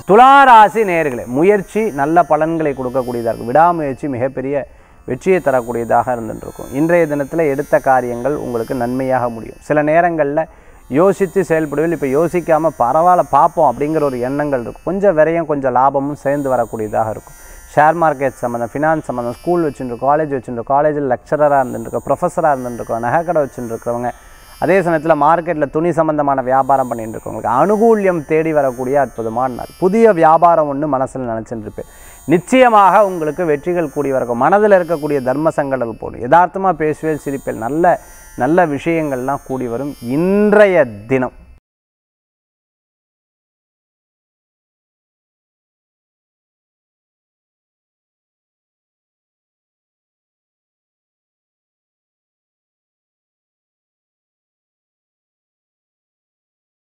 துளாராசி நேர்களே முயற்சி நல்ல பலன்களை கொடுக்கக்கூடியதாக இருக்கும் விடாமுயற்சி மிகப்பெரிய வெற்றியை தரக்கூடியதாக இருந்துருக்கும் இன்றைய தினத்தில் எடுத்த காரியங்கள் உங்களுக்கு நன்மையாக முடியும் சில நேரங்களில் யோசித்து செயல்படுவதில் இப்போ யோசிக்காமல் பரவாயில்ல பார்ப்போம் அப்படிங்கிற ஒரு எண்ணங்கள் இருக்கும் கொஞ்சம் விரையும் கொஞ்சம் லாபமும் சேர்ந்து வரக்கூடியதாக இருக்கும் ஷேர் மார்க்கெட் சம்மந்தம் ஃபினான்ஸ் சம்மந்தம் ஸ்கூல் வச்சுருக்கோம் காலேஜ் வச்சுருக்கோம் காலேஜில் லெக்சரராக இருந்துருக்கோம் ப்ரொஃபஸராக இருந்துருக்கோம் நகைக்கடை வச்சுருக்கிறவங்க அதே சமயத்தில் மார்க்கெட்டில் துணி சம்பந்தமான வியாபாரம் பண்ணிட்டு இருக்கவங்களுக்கு அனுகூல்யம் தேடி வரக்கூடிய அற்புதமான நாள் புதிய வியாபாரம் ஒன்று மனசில் நினச்சிட்டு இருப்பேன் நிச்சயமாக உங்களுக்கு வெற்றிகள் கூடி வரக்கும் மனதில் இருக்கக்கூடிய தர்ம சங்கடங்கள் போடும் யதார்த்தமாக பேசுவேல் சிரிப்பேல் நல்ல நல்ல விஷயங்கள்லாம் கூடி வரும் இன்றைய தினம்